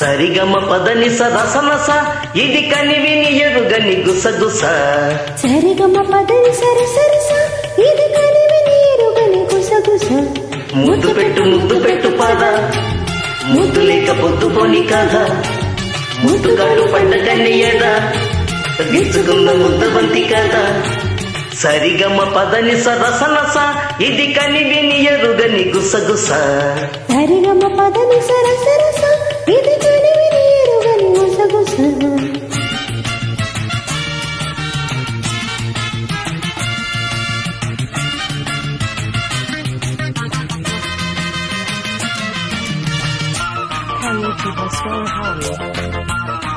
సరిగమ పదని సరసనస ఇది కనివిని ఎరుగని గుసగుస సరిగమ పదని సర సరస ఇది కనివి నీరుగని గుసగుస ముద్దు పెట్టు ముద్దు పెట్టు పద ముద్దు లేక పొద్దు పోని కథ ముద్దు కాటు పంట కన్నయ్యదా గిచ్చుకున్న ముద్దబంతి కదా సరిగమ పదని సరసనస ఇది కనివిని ఎరుగని గుసగుస సరిగమ పదని సర సరస ఇది కనివి నీరుగని గుసగుస Karaoke by Swallow Holly.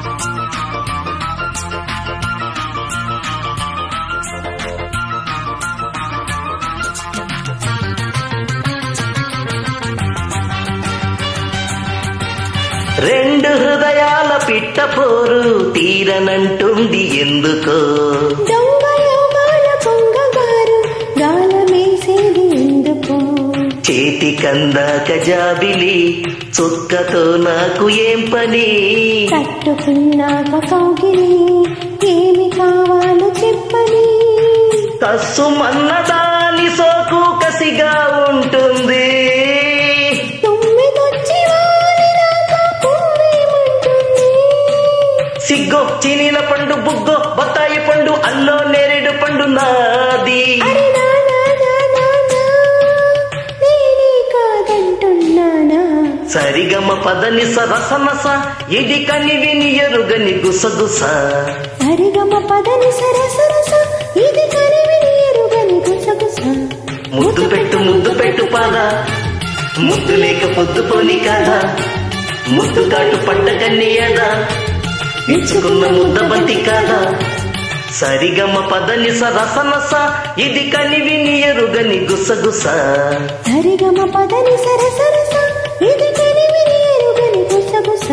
రెండు హృదయాల పిట్టపోరు తీరనంటుంది ఎందుకో దొంగ యోగాల పొంగగారు గాలమేసేది ఎందుకో చేతి కందాక జాబిలి చుక్కతో నాకు ఏం పని తట్టుకున్నాక కౌగిలి ఏమి కావాలో చెప్పని కస్సుమన్నదాని సోకు కసిగా ఉంటుంది తొమ్మిదొచ్చి వాలినాక పువ్వేమంటుంది సిగ్గో చినిల పండు బుగ్గో బత్తాయి పండు అల్లో నేరేడు పండు నాది అరే నా నా నా నా నా, నేనే కాదంటున్నానా సరిగమ పదని సరసనస ఇది కనివిని ఎరుగని గుసగుస సరిగమ పదని సర సరస ఇది కరివి నీరుగని గుసగుస ముద్దు పెట్టు ముద్దు పెట్టు పాద ముద్దు లేక పొద్దు పోని కదా ముద్దు కాటు పంట కన్నయ్యదా ఇచ్చుకున్న ముద్ద బంతి కాదా సరిగమ పదని సరసనస ఇది కనివిని ఎరుగని గుసగుస సరిగమ పదని సర సరస ఇది కరివి నీరుగని గుసగుస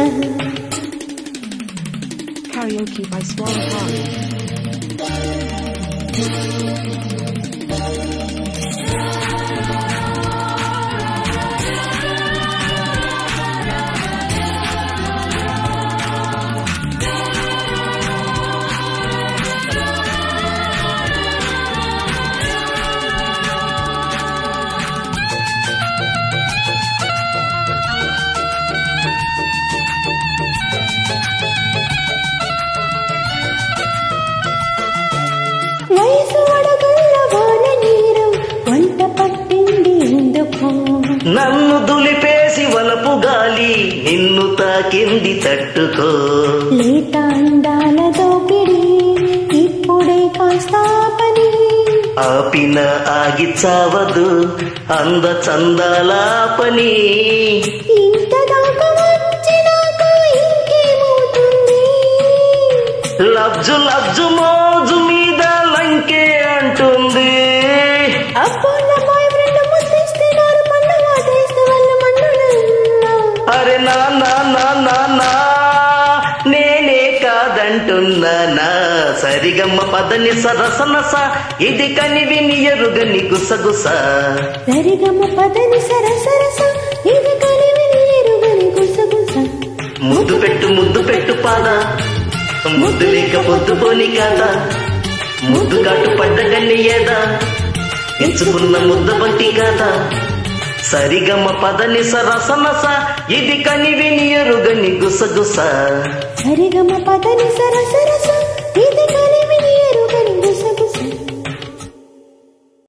Karaoke by Swallow Holly. వయసు అడగల్ల వాన నీరు వంట పట్టింది ఎందుకో నన్ను దులిపేసి వలపు గాలి నిన్ను తాకింది తట్టుకో లేత అందాల దోపిడి ఇప్పుడే కాస్త పని ఆపిన ఆగి చావదు అంద చందాల పని ఇంత దాకా వచ్చినాక ఇంకేమవుతుంది లబ్జు లబ్జు మోజు మీద లంకే అంటుంది అబ్బో నా బాయ్ ఫ్రెండ్ ముద్దిస్తే నారు మన్ను వాటేస్తే వాళ్ళ మన్నులన్నా అరే నా నా నా నా నా నేనే కాదంటున్నానా సరిగమ్మ పదని సరసనస ఇది కనివిని ఎరుగని గుసగుస సరిగమ పదని సర సరస ఇది కలివి నీరుగని గుసగుస ముద్దు పెట్టు ముద్దు పెట్టు పాద ముద్దు లేక పొద్దు పోని కాదా ముద్దు కాటు పడ్డ కన్నయ్యదా ఎంచుకున్న ముద్ద బంటి కాదా సరిగమ్మ పదని సరసనస ఇది కనివిని ఎరుగని గుసగుస సరిగమ పదని సర సరస ఇది కలివి